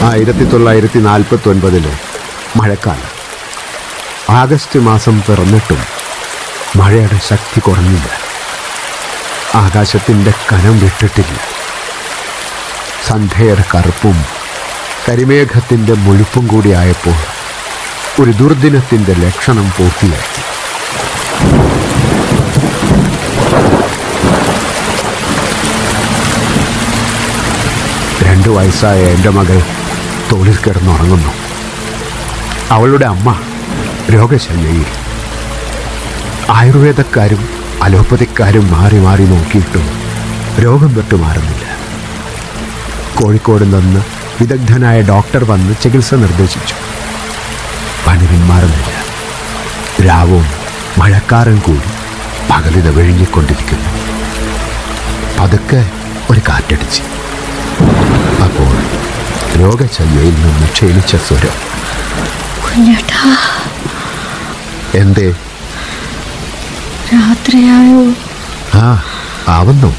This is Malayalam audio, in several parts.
ആയിരത്തി തൊള്ളായിരത്തി നാൽപ്പത്തി ഒൻപതില് മഴക്കാലം ആഗസ്റ്റ് മാസം പിറന്നിട്ടും മഴയുടെ ശക്തി കുറഞ്ഞില്ല ആകാശത്തിൻ്റെ കനം വിട്ടിട്ടില്ല സന്ധ്യയുടെ കറുപ്പും കരിമേഘത്തിൻ്റെ മുഴുപ്പും കൂടിയായപ്പോൾ ഒരു ദുർദിനത്തിൻ്റെ ലക്ഷണം പൂർത്തിയാക്കി രണ്ടു വയസ്സായ എൻ്റെ മകൾ തോളിൽ കിടന്നുറങ്ങുന്നു അവളുടെ അമ്മ രോഗശയ്യയിൽ ആയുർവേദക്കാരും അലോപ്പതിക്കാരും മാറി മാറി നോക്കിയിട്ടും രോഗം വിട്ടു മാറുന്നില്ല കോഴിക്കോട് നിന്ന് വിദഗ്ധനായ ഡോക്ടർ വന്ന് ചികിത്സ നിർദ്ദേശിച്ചു പനി പിന്മാറുന്നില്ല രാവും മഴക്കാരൻ കൂടി പകലിത വിഴുങ്ങിക്കൊണ്ടിരിക്കുന്നു പതുക്കെ ഒരു കാറ്റടിച്ച് അപ്പോൾ രോഗശയ്യയിൽ നിന്ന് ക്ഷീണിച്ച സ്വരം കുഞ്ഞേട്ടാ എന്തേ രാത്രിയായോ ആ ആവുന്നു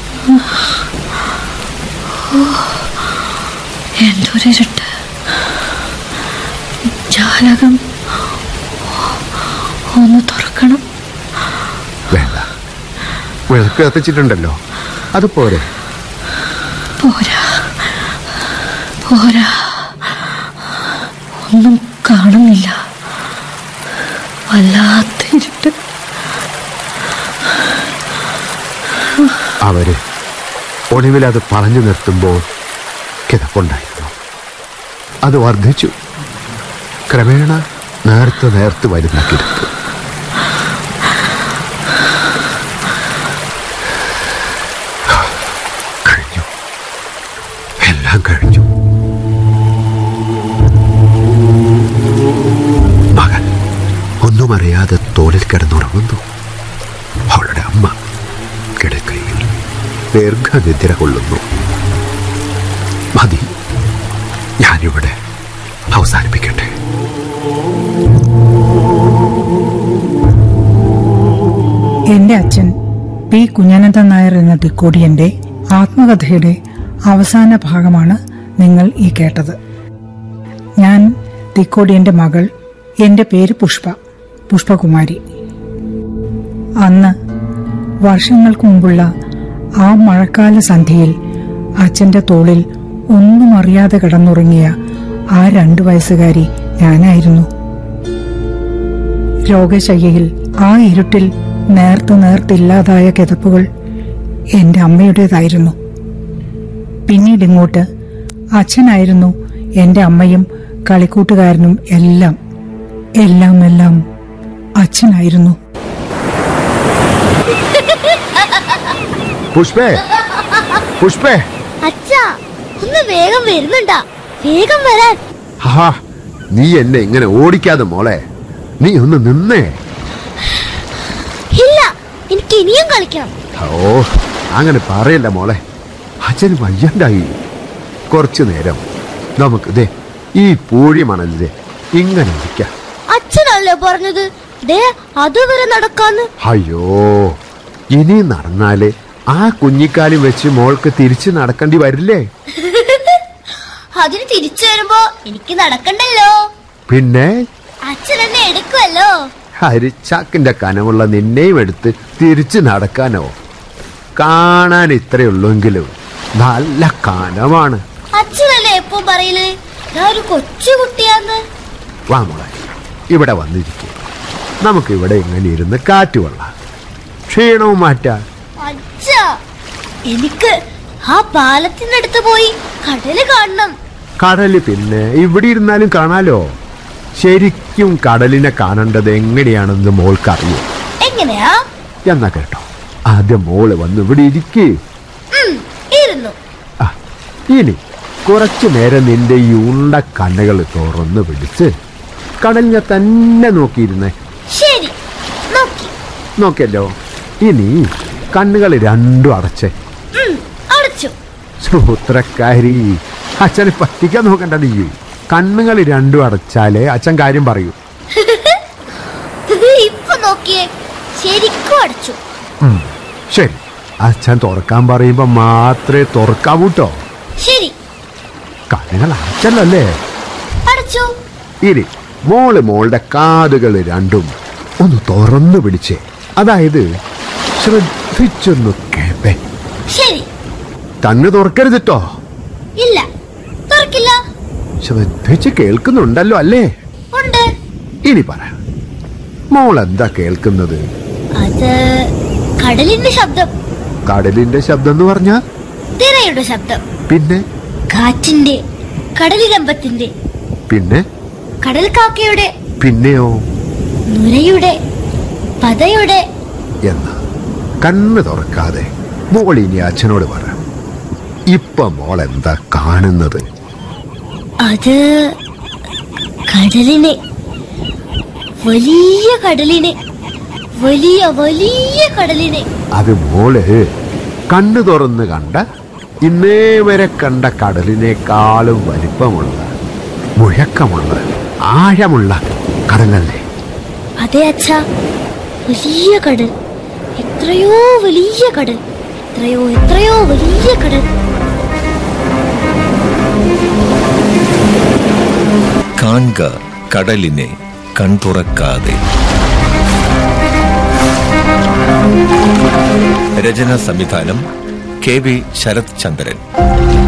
എന്തൊരിരുട്ട് ജാലകം ഒന്ന് തുറക്കണം വേണ്ട വിളക്ക് കത്തിച്ചിട്ടുണ്ടല്ലോ അത് പോരെ പോരാ പോരാ ഒന്നും കാണുന്നില്ല വല്ലാത്ത ഇരുട്ട് അവര് ഒടുവിൽ അത് പറഞ്ഞു നിർത്തുമ്പോൾ കിതപ്പുണ്ടായിരുന്നു അത് വർദ്ധിച്ചു ക്രമേണ നേർത്ത് നേർത്ത് വരുന്ന കിടപ്പ് കഴിഞ്ഞു എല്ലാം കഴിഞ്ഞു മകൻ ഒന്നും അറിയാതെ തോളിൽ കിടന്നുറങ്ങുന്നു അവളുടെ അമ്മ കിടക്കയിൽ ദീർഘനിദ്ര കൊള്ളുന്നു മതി ഞാനിവിടെ അവസാനിപ്പിക്കട്ടെ എന്റെ അച്ഛൻ പി കുഞ്ഞനന്ദൻ നായർ എന്ന തിക്കോടിയന്റെ ആത്മകഥയുടെ അവസാന ഭാഗമാണ് നിങ്ങൾ ഈ കേട്ടത് ഞാൻ തിക്കോടിയന്റെ മകൾ എന്റെ പേര് പുഷ്പ പുഷ്പകുമാരി അന്ന് വർഷങ്ങൾക്ക് മുമ്പുള്ള ആ മഴക്കാല സന്ധ്യയിൽ അച്ഛന്റെ തോളിൽ ഒന്നും അറിയാതെ കിടന്നുറങ്ങിയ ആ രണ്ടു വയസ്സുകാരി ഞാനായിരുന്നു രോഗശയ്യയിൽ ആ ഇരുട്ടിൽ നേർത്ത് നേർത്തില്ലാതായ കിതപ്പുകൾ എന്റെ അമ്മയുടേതായിരുന്നു പിന്നീട് ഇങ്ങോട്ട് അച്ഛനായിരുന്നു എന്റെ അമ്മയും കളിക്കൂട്ടുകാരനും എല്ലാം എല്ലാം എല്ലാം അച്ഛനായിരുന്നു പുഷ്പേ പുഷ്പേ അച്ഛാ ഒന്ന് വേഗം വരുന്നുണ്ടാ വേഗം വരാൻ ഹാ നീ എന്നെ ഇങ്ങനെ ഓടിക്കാതെ മോളെ നീ ഒന്ന് നിന്നേ ഇല്ല എനിക്ക് ഇനിയും കളിക്കണം ഓ അങ്ങനെ പറയല്ല മോളെ അച്ഛന് വയ്യണ്ടായി കുറച്ചു നേരം നമുക്ക് ദേ ഈ പൂഴി മണലിലെ ഇങ്ങനെ ഇരിക്കാം അച്ഛനല്ലേ പറഞ്ഞത് ദേ അതുവരെ നടക്കാന്ന് അയ്യോ ഇനി നടന്നാല് ആ കുഞ്ഞിക്കാലും വെച്ച് മോൾക്ക് തിരിച്ച് നടക്കേണ്ടി വരില്ലേ അതിന് തിരിച്ചു വരുമ്പോ എനിക്ക് നടക്കണ്ടല്ലോ പിന്നെ അച്ഛൻ എന്നെ എടുക്കുമല്ലോ ഹരിച്ചാക്കിന്റെ കനമുള്ള നിന്നെയും എടുത്ത് തിരിച്ച് നടക്കാനോ കാണാൻ ഇത്രയുള്ളെങ്കിലും നല്ല കനമാണ് അച്ഛനല്ലേ എപ്പോ പറയല് ഞാൻ ഒരു കൊച്ചു കുട്ടിയാന്ന് വാ മോളെ ഇവിടെ വന്നിരിക്കും നമുക്ക് ഇവിടെ ഇങ്ങനെ ഇരുന്ന് കാറ്റ് കൊള്ളാം ക്ഷീണവും മാറ്റാം അച്ഛാ എനിക്ക് ആ പാലത്തിനടുത്ത് പോയി കടല് കാണണം കടല് പിന്നെ ഇവിടെ ഇരുന്നാലും കാണാലോ ശരിക്കും കടലിനെ കാണേണ്ടത് എങ്ങനെയാണെന്ന് മോൾക്കറിയോ എങ്ങനെയാ എന്നാ കേട്ടോ ആദ്യം മോള് വന്ന് ഇവിടെ ഇരിക്കേ ഉം, ഇരുന്നു ആ, ഇനി കുറച്ചു നേരം നിന്റെ ഈ ഉണ്ട കണ്ണുകൾ തുറന്ന് പിടിച്ച് കടലിനെ തന്നെ നോക്കിയിരുന്നേ ശരി നോക്കി നോക്കിയല്ലോ ഇനി കണ്ണുകൾ രണ്ടും അടച്ചേ ഉം, അടച്ചു സൂത്രക്കാരി അച്ഛനെ പറ്റിക്കാൻ നോക്കണ്ട നീ കണ്ണുകൾ രണ്ടും അടച്ചാലേ അച്ഛൻ കാര്യം പറയൂ ഇപ്പൊ നോക്കിയേ ശരിക്കും അടച്ചു ഉം, ശരി അച്ഛൻ തുറക്കാൻ പറയുമ്പോ മാത്രമേ തുറക്കാവൂ കേട്ടോ ശരി കണ്ണുകൾ അടച്ചല്ലേ അടച്ചു ഇനി മോള് മോളുടെ കാതുകൾ രണ്ടും ഒന്ന് തുറന്നു പിടിച്ചേ അതായത് ശ്രദ്ധിച്ചൊന്ന് കേപ്പേ ശരി കണ്ണ് തുറക്കരുതിട്ടോ ഇല്ല തുറക്കില്ല ശ്രദ്ധിച്ച് കേൾക്കുന്നുണ്ടല്ലോ അല്ലേ ഉണ്ട് ഇനി പറ മോൾ എന്താ കേൾക്കുന്നത് അത് കടലിന്റെ ശബ്ദം കടലിന്റെ ശബ്ദം എന്ന് പറഞ്ഞാ തിരയുടെ ശബ്ദം പിന്നെ കാറ്റിന്റെ കടലിരമ്പത്തിന്റെ പിന്നെ കടൽ കാക്കയുടെ പിന്നെയോ നുരയുടെ പതയുടെ എന്ന കണ്ണ് തുറക്കാതെ മോൾ ഇനി അച്ഛനോട് പറ ഇപ്പൊ മോൾ എന്താ കാണുന്നത് അത് കടലിനെ വലിയ കടലിനെ വലിയ വലിയ കടലിനെ അത് മോള് കണ്ണു തുറന്ന് കണ്ട ഇന്നേ വരെ കണ്ട കടലിനേക്കാളും വലിപ്പമുള്ള മുഴക്കമുള്ള ആഴമുള്ള കടലല്ലേ അതെ അച്ഛ വലിയ കടൽ എത്രയോ വലിയ കടൽ എത്രയോ എത്രയോ വലിയ കടൽ കാൺക കടലിനെ കൺതുറക്കാതെ രചന സംവിധാനം കെ വി ശരത് ചന്ദ്രൻ